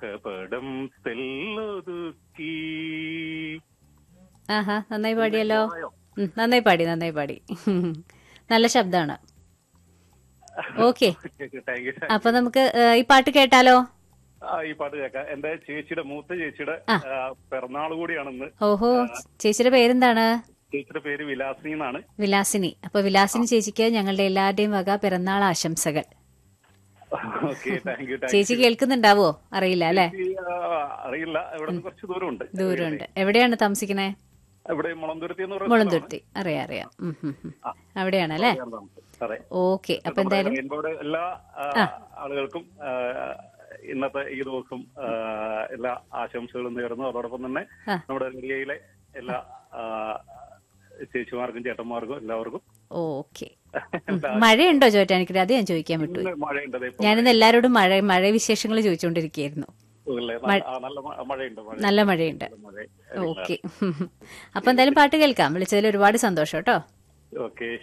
മുഖപടം തെല്ലൊതുക്കി ആഹാ നന്നായി പാടിയല്ലോ ഉം, നന്നായി പാടി നന്നായി പാടി നല്ല ശബ്ദമാണ് ഓക്കെ താങ്ക് യു അപ്പൊ നമുക്ക് ഏ, ഈ പാട്ട് കേട്ടാലോ ആ ഈ പാട്ട് കേൾക്കാം എന്റെ ചേച്ചിയുടെ മൂത്ത ചേച്ചിയുടെ ആ. ആ, പിറന്നാൾ കൂടിയാണെന്ന് ഓഹോ ചേച്ചിയുടെ പേരെന്താണ് ചേച്ചിയുടെ പേര് വിലാസിനി എന്നാണ് വിലാസിനി അപ്പൊ വിലാസിനി ചേച്ചിക്ക് ഞങ്ങളുടെ എല്ലാവരുടെയും വക പിറന്നാൾ ആശംസകൾ ഓക്കെ താങ്ക് യു ചേച്ചി കേൾക്കുന്നുണ്ടാവോ അറിയില്ല അല്ലെ അറിയില്ല ഇവിടെ നിന്ന് കുറച്ച് ദൂരമുണ്ട് ദൂരമുണ്ട് എവിടെയാണ് താമസിക്കണേ ഇവിടെ മുളന്തുരുത്തി എന്ന് പറയുന്ന മുളന്തുരുത്തി അറിയാം അറിയാം ഉം, ഉം, ഉം. അവിടെയാണ് അല്ലേ സ്ഥലമാണ് താമസം. അതെ ഓക്കെ അപ്പൊ എന്തായാലും റെയിൻബോയുടെ എല്ലാ ആ, ആളുകൾക്കും ആ, ഇന്നത്തെ ഈ ദിവസം ആ, എല്ലാ ആശംസകളും നേർന്നു അതോടൊപ്പം തന്നെ ആ. നമ്മുടെ ഏരിയയിലെ എല്ലാ ആ, ചേച്ചിമാർക്കും ചേട്ടന്മാർക്കും എല്ലാവർക്കും ഓക്കെ മഴയുണ്ടോ ചോറ്റാനിക്കര അത് ഞാൻ ചോദിക്കാൻ വിട്ടു ഇന്ന് മഴയുണ്ട് ദേ ഇപ്പം. ഞാനിന്ന് എല്ലാരോടും മഴ മഴ വിശേഷങ്ങൾ ചോദിച്ചുകൊണ്ടിരിക്കുകയായിരുന്നു ഇല്ലേ? നല്ല- ആ, നല്ല മ- മഴയുണ്ട് മഴ നല്ല മഴയുണ്ട് മഴ ഓക്കെ അപ്പൊ എന്തായാലും പാട്ട് കേൾക്കാം വിളിച്ചതിൽ ഒരുപാട് സന്തോഷം കേട്ടോ ഓക്കെ